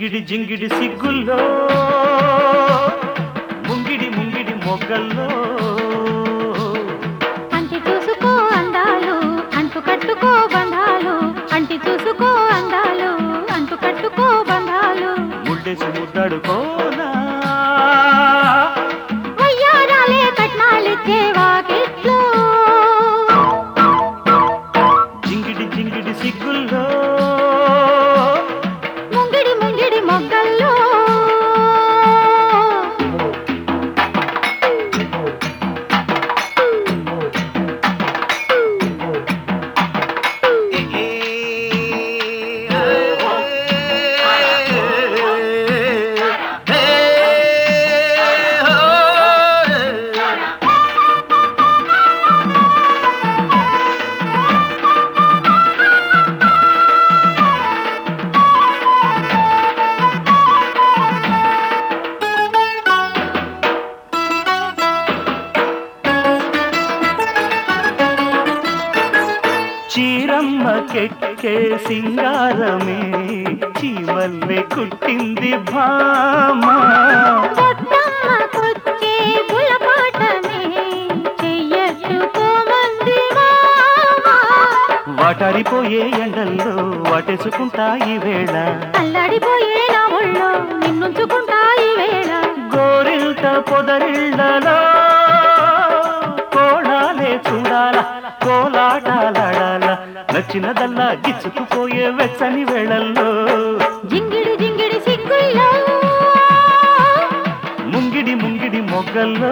జింగిడి జింగిడి సిగ్గుల్లో ముంగిడి ముంగిడి మొగ్గల్లో అంటి చూసుకో అందాలు అంటు కట్టుకో బంధాలు అంటి చూసుకో అందాలు అంటు కట్టుకో బంధాలు ముడ్డేసి ముద్దాడుకోనా వయ్యారాలే కట్నాలిచ్చే వాకిట్లో జింగిడి జింగిడి సిగ్గుల్లో ముంగిడి ముంగిడి మొగ్గల్లో చీరమ్మ కెక్కే సింగారమే చీమల్లె కుట్టింది భామా పొట్టమ్మకొచ్చే బుల్లపాటమే చెయ్యట్టుకోమంది మామ వాటారిపోయే ఎండల్లో వాటేసుకుంటా ఈ వేళ అల్లాడిపోయే నా ఒళ్ళో నిన్నుంచుకుంటా ఈ వేళ గోరింట పొదరిళ్ళలో కోడాలే చూడాల కోలాటాలాడాల నచ్చినదల్లా గిచ్చుకుపోయే వెచ్చని వేళల్లో జింగిడి జింగిడి సిగ్గుల్లో ముంగిడి ముంగిడి మొగ్గల్లో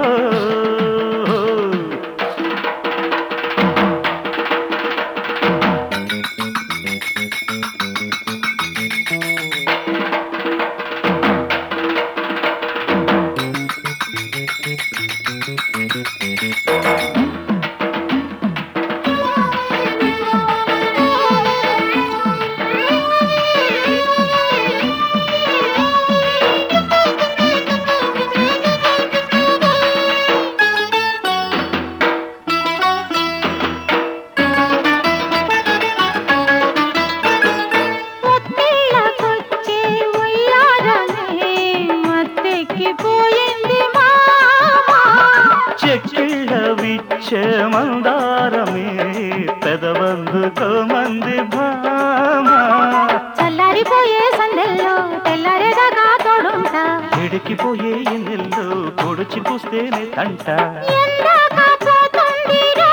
పొత్తిళ్ళకొచ్చే ఉయ్యారమే మత్తెక్కిపోయింది మామ చెక్కిళ్ళ విచ్చే మందారమే పెదవందుకో మంది భామా చల్లారిపోయే సందెల్లో తెల్లారేదాకా తోడుంటా ఎడికిపోయే ఎన్నెల్లో పొడిచి పూస్తేనే తంట ఎందాక పోతుందిరా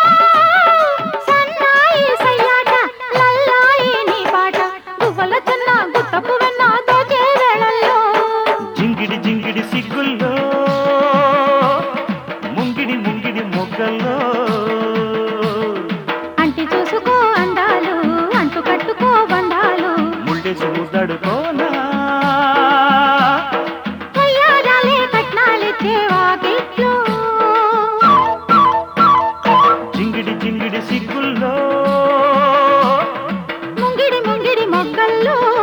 సన్నాయి సయ్యాట లల్లాయి నీ పాట గువ్వల చిన్న గుత్తపు వెన్న దోచే వేళల్లో జింగిడి జింగిడి సిగ్గుల్లో ముంగిడి ముంగిడి మొగ్గల్లో అంటి చూసుకో అందాలు అంటు కట్టుకో బంధాలు ముళ్ళేసి ముద్దడుకోనా అయ్యారాలే కట్నాలిచ్చే వాకిట్లో జింగిడి జింగిడి సిగ్గుల్లో ముంగిడి ముంగిడి మొగ్గల్లో